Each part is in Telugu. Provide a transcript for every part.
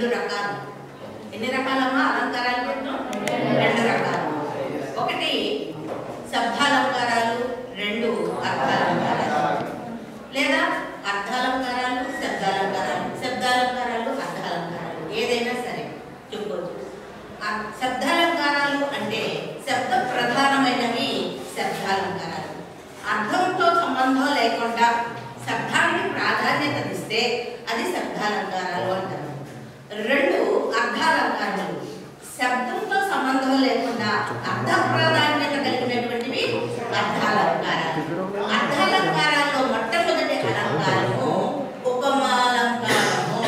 రెండు రకాలు ఎన్ని రకాలమ్మా అలంకారాలు రెండు రకాలు ఒకటి శబ్దాలంకారాలు రెండు అర్థాలంకారాలు లేదా అర్థాలంకారాలు శబ్దాలంకారాలు శబ్దాలంకారాలు అర్థాలంకారాలు ఏదైనా సరే చెప్పుకోవచ్చు ఆ శబ్దాలంకారాలు అంటే శబ్ద ప్రధానమైనవి శబ్దాలంకారాలు అర్థంతో సంబంధం లేకుండా శబ్దానికి ప్రాధాన్యత ఇస్తే అది శబ్దాలంకారాలు అంటారు రెండు అర్థాలంకారాలు శబ్దంతో సంబంధం లేకుండా అర్థ ప్రాధాన్యత కలిగినటువంటివి అర్థాలంకారాలు అర్థాలంకారాల్లో మొట్టమొదటి అలంకారము ఉపమాలంకారము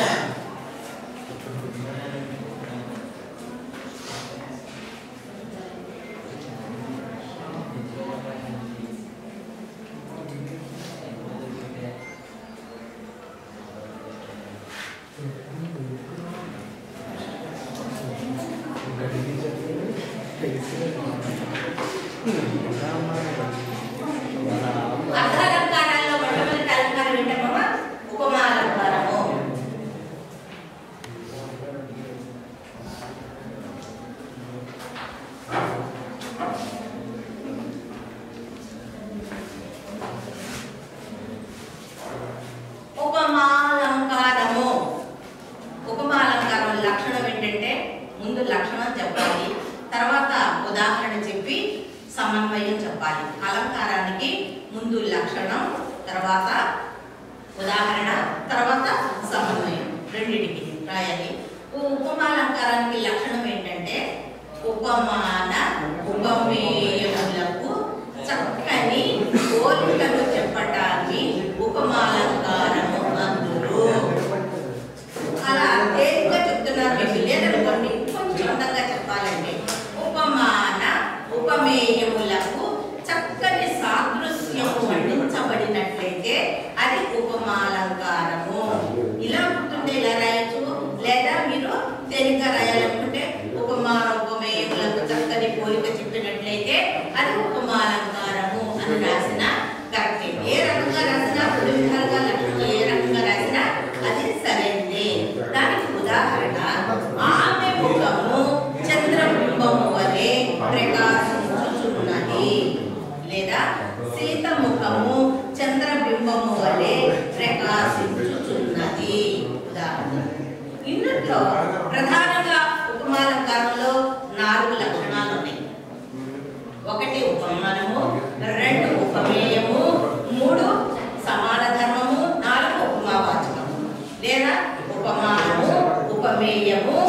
అర్థాలంకారాల్లో మొట్టమొదటి అలంకారం ఏంటమ్మా ఉపమాలంకారము ఉపమాలంకారము ఉపమాలంకారం లక్షణం ఏంటంటే ముందు లక్షణం చెప్పాలి తర్వాత ఉదాహరణ చెప్పి సమన్వయం చెప్పాలి అలంకారానికి ముందు లక్షణం తర్వాత ఉదాహరణ తర్వాత సమన్వయం రెండింటికి రాయాలి ఉ- ఉపమాలంకారానికి లక్షణం ఏంటంటే ఉపమాన ఉపమేయములకు చక్కని పోలికలు చెప్పటాన్ని ఉపమాలంకారము అందురు అలా తేలిగ్గా చెప్తున్నారు మీకు లేదనుకోండి కొంచెం అందంగా చెప్పాలంటే ఉపమాన ఉపమేయములకు చక్కని సాదృశ్యము అందించబడినట్లయితే అది ఉపమాలంకారము ఇలా గుర్తుంటే ఇలా రాయొచ్చు లేదా మీరు తేలిగ్గా రాయాలనుకుంటే ఉపమాన ఉపమేయములకు చక్కని పోలిక చెప్పినట్లయితే అది ఉపమాలంకారము అని రాసిన కరెక్టే ఏ రకంగా రాసినా రెండు విధాలుగా లక్షణంగా ఏ రకంగా రాసినా అది సరైనదే దానికి ఉదాహరణ ఆమె ముఖము చంద్రబింబము వలె ప్రకాశించుచున్నది లేదా సీత ముఖము చంద్రబింబము వలె ప్రకాశించుచున్నది ఉదాహరణ ఇందులో ప్రధానంగా ఉపమాలంకారంలో నాలుగు లక్షణాలు ఉన్నాయి ఒకటి ఉపమానము రెండు ఉపమేయము మూడు సమాన ధర్మము నాలుగు ఉపమావాచకము లేదా ఉపమానము ఉపమేయము